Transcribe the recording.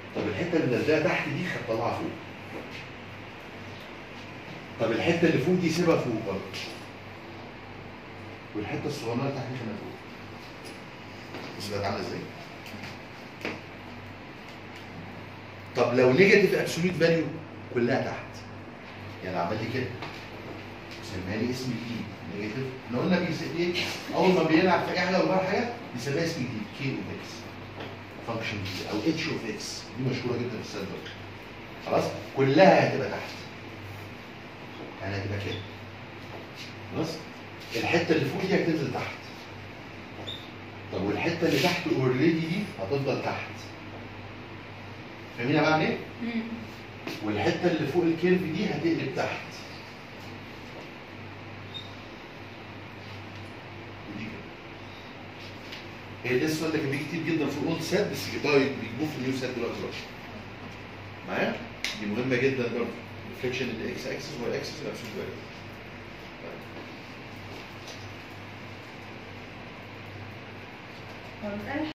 طب الحته اللي ملزقه تحت دي هتطلعها فوق طب الحته اللي فوق دي سيبها فوق برضه والحته الصغيره اللي تحت دي خليها فوق بص بقت عامله ازاي طب لو نيجاتيف ابسوليوت فاليو كلها تحت يعني عمل لي كده سميها لي اسم جديد نيجاتيف احنا قلنا بيسمي ايه اول ما بيلعب في اي حاجه ويغير حاجه بيسميها اسم جديد كي اوف اكس فانكشن جديد او اتش اوف اكس دي مشهوره جدا في الساندوتش خلاص كلها هتبقى تحت يعني هتبقى كده خلاص الحته اللي فوق دي هتنزل تحت طب والحته اللي تحت اوريدي دي هتفضل تحت فاهمين بقى ايه؟ مم. والحته اللي فوق الكيرف دي هتقلب تحت ودي كده. هي ده السؤال ده كان بيجي كتير جدا في الاولد سات بس بقى بيجيبوه في النيو سات دلوقتي برضه. معايا؟ دي مهمه جدا برضه ريفليكشن الاكس اكسس والاي اكسس الابسولوت فاليو هو مسألة